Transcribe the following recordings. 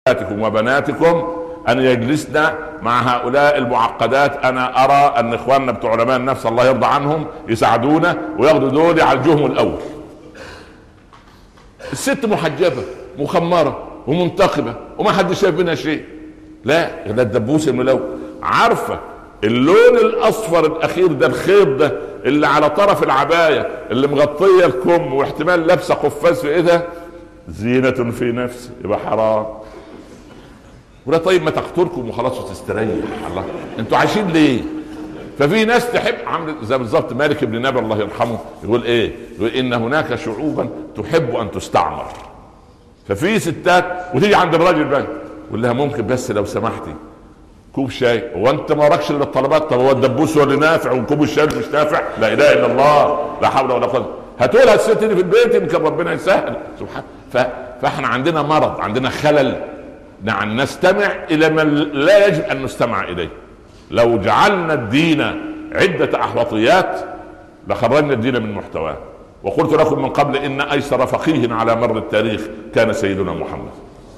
بناتكم وبناتكم ان يجلسن مع هؤلاء المعقدات انا ارى ان اخواننا بتوع علماء النفس الله يرضى عنهم يساعدونا وياخدوا دول يعالجوهم الاول الست محجبه مخمره ومنتقبه وما حد شايف منها شيء لا ده الدبوس الملون عارفه اللون الاصفر الاخير ده الخيط ده اللي على طرف العبايه اللي مغطيه الكم واحتمال لابسه قفاز في ايدها زينة في نفسي يبقى حرام ولا طيب ما تقتلكم وخلاص وتستريح الله انتوا عايشين ليه ففي ناس تحب عامل زي بالظبط مالك بن نبي الله يرحمه يقول ايه يقول ان هناك شعوبا تحب ان تستعمر ففي ستات وتيجي عند الراجل بقى يقول لها ممكن بس لو سمحتي كوب شاي هو انت ما وراكش الا الطلبات طب هو الدبوس هو اللي نافع وكوب الشاي مش نافع لا اله الا الله لا حول ولا قوه هاتوا لها الست دي في البيت يمكن ربنا يسهل سبحان ف... فاحنا عندنا مرض عندنا خلل نعم نستمع الى من لا يجب ان نستمع اليه لو جعلنا الدين عده احوطيات لخرجنا الدين من محتواه وقلت لكم من قبل ان ايسر فقيه على مر التاريخ كان سيدنا محمد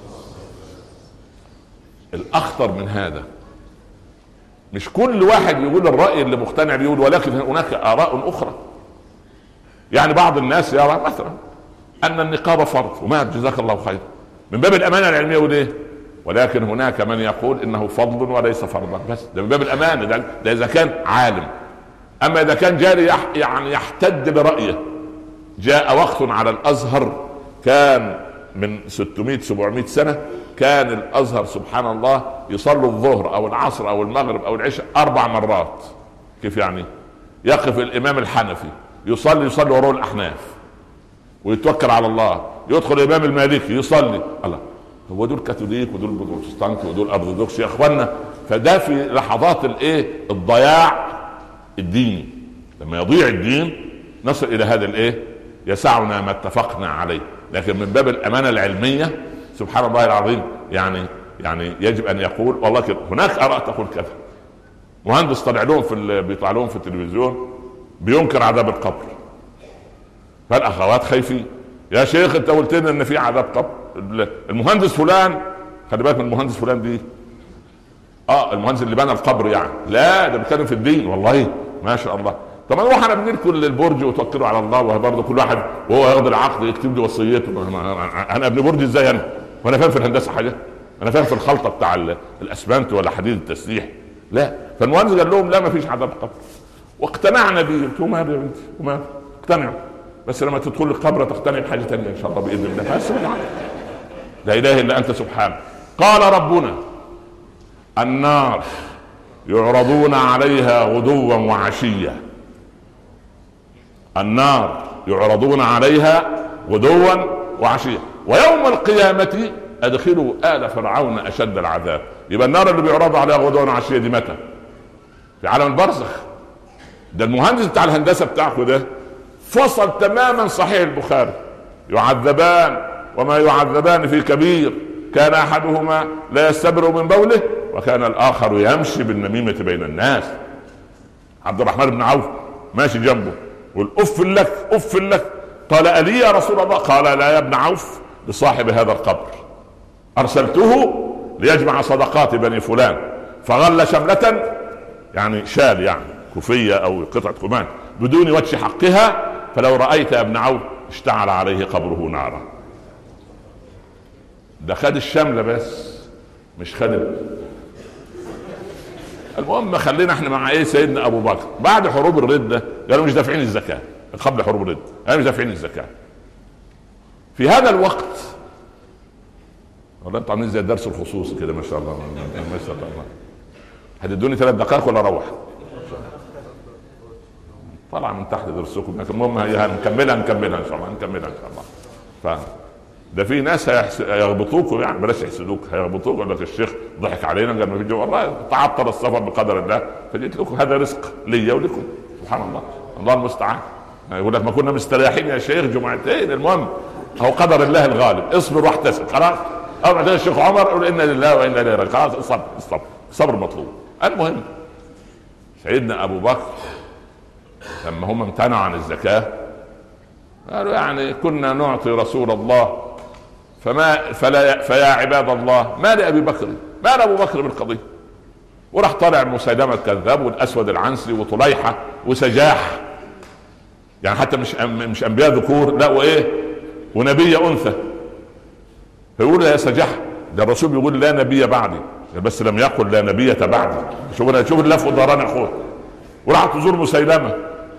الاخطر من هذا مش كل واحد يقول الراي اللي مقتنع بيقول ولكن هناك اراء اخرى يعني بعض الناس يرى مثلا ان النقاب فرض وما جزاك الله خير من باب الامانه العلميه وليه ولكن هناك من يقول انه فضل وليس فرضا بس ده من باب الامانه ده, ده اذا كان عالم اما اذا كان جاري يح يعني يحتد برايه جاء وقت على الازهر كان من 600 700 سنه كان الازهر سبحان الله يصلوا الظهر او العصر او المغرب او العشاء اربع مرات كيف يعني يقف الامام الحنفي يصلي يصلي وراء الاحناف ويتوكل على الله يدخل الامام المالكي يصلي الله هو دول كاثوليك ودول بروتستانت ودول ارثوذكس يا اخوانا فده في لحظات الايه الضياع الديني لما يضيع الدين نصل الى هذا الايه يسعنا ما اتفقنا عليه لكن من باب الامانه العلميه سبحان الله العظيم يعني يعني يجب ان يقول والله كده هناك اراء تقول كذا مهندس طلع لهم في بيطلع لهم في التلفزيون بينكر عذاب القبر فالاخوات خايفين يا شيخ انت قلت لنا ان في عذاب قبر المهندس فلان خلي بالك من المهندس فلان دي اه المهندس اللي بنى القبر يعني لا ده بيتكلم في الدين والله ما شاء الله طب نروح انا بنركن للبرج وتوكلوا على الله وبرضه كل واحد وهو ياخد العقد يكتب لي وصيته انا ابن برج ازاي انا؟ وانا فاهم في الهندسه حاجه؟ انا فاهم في الخلطه بتاع الاسمنت ولا حديد التسليح لا فالمهندس قال لهم لا ما فيش عذاب قبر واقتنعنا به قلت له يا بنتي وما اقتنعوا بس لما تدخل القبر تقتنع بحاجه ثانيه ان شاء الله باذن الله بس لا اله الا انت سبحانك قال ربنا النار يعرضون عليها غدوا وعشيا النار يعرضون عليها غدوا وعشيا ويوم القيامة ادخلوا آل فرعون أشد العذاب يبقى النار اللي بيعرضوا عليها غدوا وعشيا دي متى؟ في عالم البرزخ ده المهندس بتاع الهندسة بتاعكم ده فصل تماما صحيح البخاري يعذبان وما يعذبان في كبير كان احدهما لا يستبر من بوله وكان الاخر يمشي بالنميمه بين الناس عبد الرحمن بن عوف ماشي جنبه يقول اف لك اف لك قال الي يا رسول الله قال لا يا ابن عوف لصاحب هذا القبر ارسلته ليجمع صدقات بني فلان فغل شمله يعني شال يعني كوفيه او قطعه قماش بدون وجه حقها فلو رايت يا ابن عوف اشتعل عليه قبره نارا ده خد الشمله بس مش خد المهم خلينا احنا مع ايه سيدنا ابو بكر بعد حروب الرده قالوا مش دافعين الزكاه قبل حروب الرده قالوا مش دافعين الزكاه في هذا الوقت والله انتوا عاملين زي الدرس الخصوصي كده ما شاء الله ما شاء الله هتدوني ثلاث دقائق ولا اروح؟ طلع من تحت درسكم لكن المهم هي هنكملها نكملها ان شاء الله نكملها ان شاء الله ف ده في ناس هيغبطوكم يعني بلاش يحسدوك هيغبطوك يقول لك الشيخ ضحك علينا قال ما في والله تعطل السفر بقدر الله فجيت لكم هذا رزق لي ولكم سبحان الله الله المستعان يقول لك ما كنا مستريحين يا شيخ جمعتين المهم هو قدر الله الغالب اصبر واحتسب خلاص اول ما الشيخ عمر يقول انا لله وانا اليه راجعون خلاص الصبر الصبر الصبر مطلوب المهم سيدنا ابو بكر لما هم امتنعوا عن الزكاه قالوا يعني كنا نعطي رسول الله فما فلا فيا عباد الله ما لابي بكر ما لابو بكر بالقضيه وراح طالع مسيلمه الكذاب والاسود العنسي وطليحه وسجاح يعني حتى مش مش انبياء ذكور لا وايه ونبي انثى فيقول يا سجاح ده الرسول بيقول لا نبي بعدي بس لم يقل لا نبي بعدي شوف شوف اللف والدوران يا اخويا وراحت تزور مسيلمه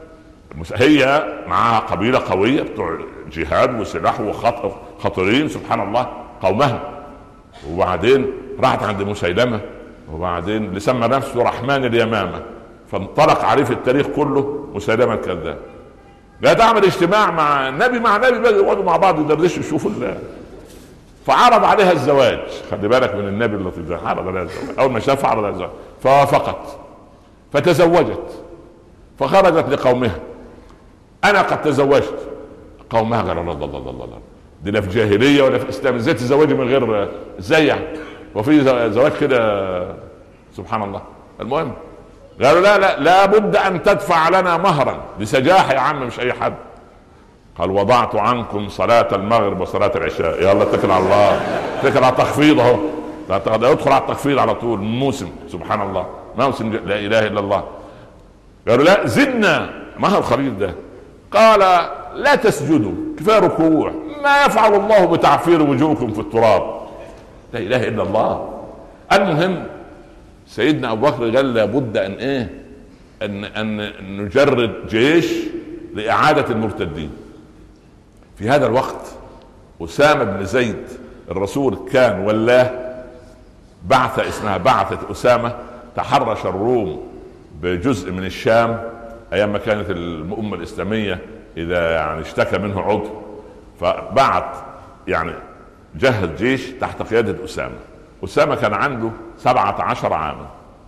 هي معها قبيله قويه بتوع جهاد وسلاح وخطرين سبحان الله قومها وبعدين راحت عند مسيلمه وبعدين اللي سمى نفسه رحمن اليمامه فانطلق عليه في التاريخ كله مسيلمه الكذاب لا تعمل اجتماع مع النبي مع نبي بقى يقعدوا مع بعض يدردشوا يشوفوا الله فعرض عليها الزواج خلي بالك من النبي اللطيف ده عرض عليها الزواج اول ما شاف عرض عليها الزواج فوافقت فتزوجت فخرجت لقومها انا قد تزوجت قومها قالوا الله الله الله الله دي لا في جاهليه ولا في اسلام ازاي تزوجي من غير ازاي يعني وفي زواج كده سبحان الله المهم قالوا لا لا لابد ان تدفع لنا مهرا لسجاح يا عم مش اي حد قال وضعت عنكم صلاة المغرب وصلاة العشاء يلا اتكل على الله اتكل على التخفيض اهو يدخل على التخفيض على طول موسم سبحان الله موسم لا اله الا الله قالوا لا زدنا ما هو الخليل ده قال لا تسجدوا كفايه ركوع ما يفعل الله بتعفير وجوهكم في التراب لا اله الا الله المهم سيدنا ابو بكر قال لابد ان ايه ان ان نجرد جيش لاعاده المرتدين في هذا الوقت اسامه بن زيد الرسول كان ولاه بعثه اسمها بعثه اسامه تحرش الروم بجزء من الشام ايام ما كانت الامه الاسلاميه اذا يعني اشتكى منه عضو فبعت يعني جهز جيش تحت قياده اسامه اسامه كان عنده سبعة عشر عاما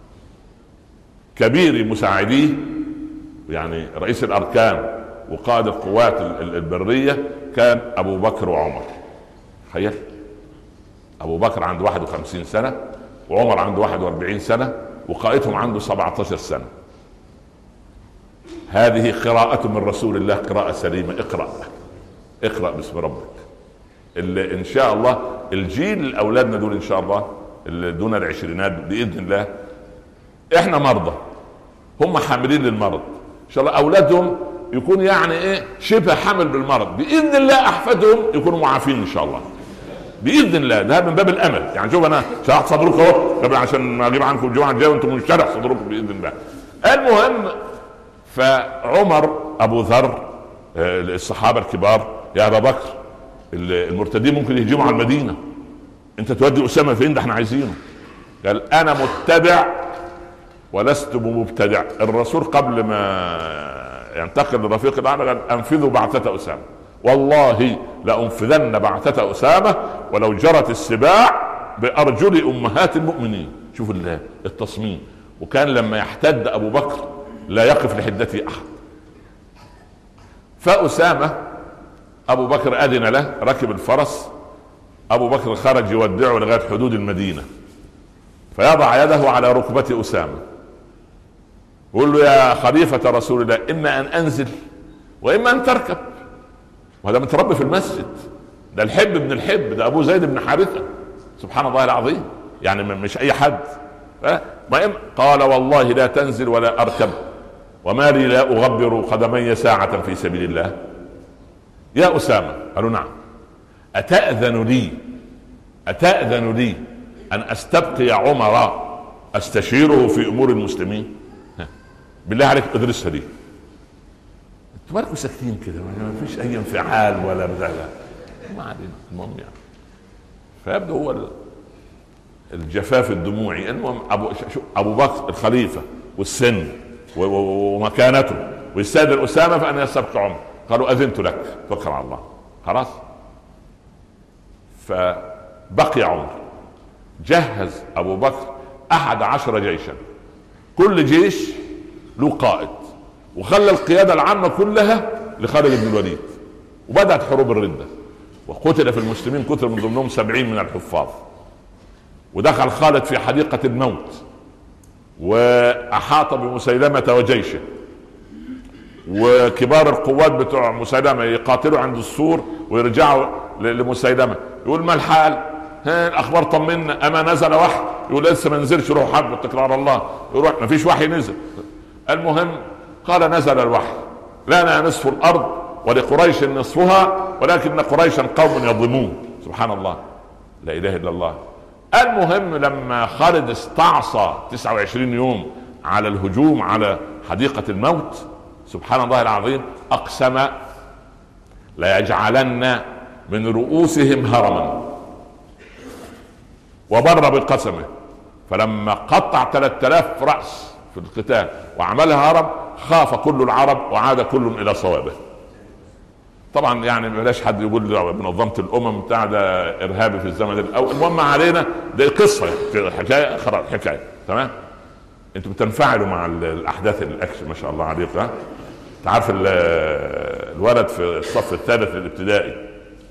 كبير مساعديه يعني رئيس الاركان وقائد القوات البريه كان ابو بكر وعمر تخيل ابو بكر عنده 51 سنه وعمر عنده 41 سنه وقائدهم عنده 17 سنه هذه قراءة من رسول الله قراءة سليمة اقرأ اقرأ باسم ربك اللي ان شاء الله الجيل اولادنا دول ان شاء الله اللي دون العشرينات باذن الله احنا مرضى هم حاملين للمرض ان شاء الله اولادهم يكون يعني ايه شبه حمل بالمرض باذن الله احفادهم يكونوا معافين ان شاء الله باذن الله ده من باب الامل يعني شوف انا شرحت صدركم اهو عشان اجيب عنكم الجمعه الجايه وانتم منشرح صدركم باذن الله المهم فعمر ابو ذر آه، الصحابه الكبار يا ابا بكر المرتدين ممكن يهجموا على المدينه انت تودي اسامه فين ده احنا عايزينه قال انا متبع ولست بمبتدع الرسول قبل ما ينتقل لرفيق الاعلى قال انفذوا بعثه اسامه والله لانفذن بعثه اسامه ولو جرت السباع بارجل امهات المؤمنين شوف التصميم وكان لما يحتد ابو بكر لا يقف لحدته احد فاسامه ابو بكر اذن له ركب الفرس ابو بكر خرج يودعه لغايه حدود المدينه فيضع يده على ركبه اسامه يقول له يا خليفه رسول الله اما ان انزل واما ان تركب وهذا متربي في المسجد ده الحب ابن الحب ده ابو زيد بن حارثه سبحان الله العظيم يعني مش اي حد قال والله لا تنزل ولا اركب وما لي لا اغبر قدمي ساعه في سبيل الله يا اسامه قالوا نعم اتاذن لي اتاذن لي ان استبقي عمر استشيره في امور المسلمين بالله عليك ادرسها دي انتوا مالكم ساكتين كده ما فيش اي انفعال ولا بتاع ما علينا المهم يعني فيبدو هو الجفاف الدموعي المهم ابو ابو بكر الخليفه والسن ومكانته ويستاذن اسامه فان يستبقي عمر قالوا اذنت لك توكل على الله خلاص فبقي عمر جهز ابو بكر احد عشر جيشا كل جيش له قائد وخلى القيادة العامة كلها لخالد بن الوليد وبدأت حروب الردة وقتل في المسلمين قتل من ضمنهم سبعين من الحفاظ ودخل خالد في حديقة الموت وأحاط بمسيلمة وجيشه وكبار القوات بتوع مسيلمة يقاتلوا عند السور ويرجعوا لمسيلمه يقول ما الحال؟ ها الاخبار طمنا اما نزل وحي يقول لسه ما نزلش روح حب تكرار الله يروح ما فيش وحي نزل المهم قال نزل الوحي لنا نصف الارض ولقريش نصفها ولكن قريشا قوم يظلمون سبحان الله لا اله الا الله المهم لما خالد استعصى 29 يوم على الهجوم على حديقة الموت سبحان الله العظيم أقسم ليجعلن من رؤوسهم هرما وبر بقسمه فلما قطع 3000 رأس في القتال وعملها هرم خاف كل العرب وعاد كل إلى صوابه طبعا يعني بلاش حد يقول منظمه الامم بتاع ده ارهابي في الزمن الاول المهم علينا ده قصه حكايه خلاص حكايه تمام انتوا بتنفعلوا مع الاحداث الاكشن ما شاء الله عليكم ها انت عارف الولد في الصف الثالث الابتدائي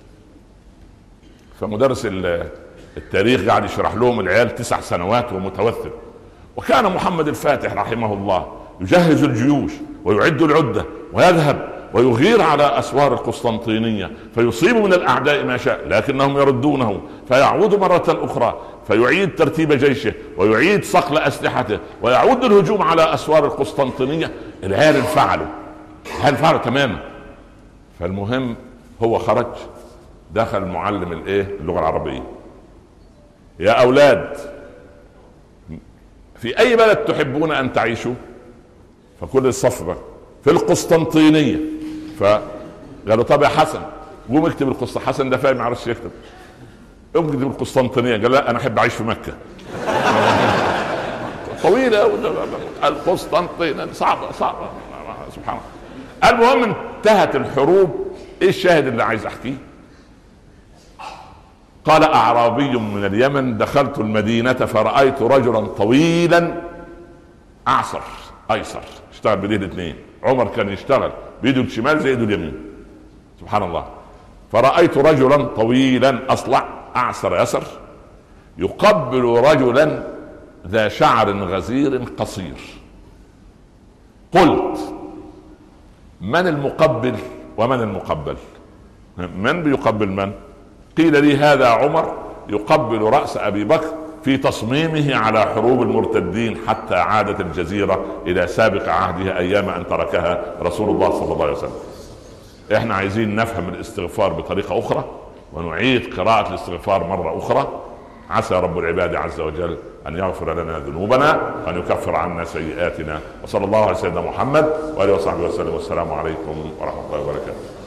فمدرس التاريخ قاعد يشرح لهم العيال تسع سنوات ومتوثر وكان محمد الفاتح رحمه الله يجهز الجيوش ويعد العده ويذهب ويغير على اسوار القسطنطينيه فيصيب من الاعداء ما شاء لكنهم يردونه فيعود مره اخرى فيعيد ترتيب جيشه ويعيد صقل اسلحته ويعود الهجوم على اسوار القسطنطينيه العيال انفعلوا العيال انفعلوا تماما فالمهم هو خرج دخل معلم الايه اللغه العربيه يا اولاد في اي بلد تحبون ان تعيشوا فكل الصف في القسطنطينيه فقالوا طب يا حسن قوم اكتب القسط حسن ده فاهم ما يعرفش يكتب قوم اكتب القسطنطينيه قال لا انا احب اعيش في مكه طويله القسطنطينيه صعبه صعبه سبحان الله المهم انتهت الحروب ايه الشاهد اللي عايز احكيه قال اعرابي من اليمن دخلت المدينه فرايت رجلا طويلا اعصر ايسر اشتغل بايديه الاثنين عمر كان يشتغل بيده الشمال زي يده اليمين سبحان الله فرأيت رجلا طويلا أصلع أعسر يسر يقبل رجلا ذا شعر غزير قصير قلت من المقبل ومن المقبل من بيقبل من قيل لي هذا عمر يقبل رأس أبي بكر في تصميمه على حروب المرتدين حتى عادت الجزيرة إلى سابق عهدها أيام أن تركها رسول الله صلى الله عليه وسلم احنا عايزين نفهم الاستغفار بطريقة أخرى ونعيد قراءة الاستغفار مرة أخرى عسى رب العباد عز وجل أن يغفر لنا ذنوبنا وأن يكفر عنا سيئاتنا وصلى الله على سيدنا محمد وآله وصحبه وسلم والسلام عليكم ورحمة الله وبركاته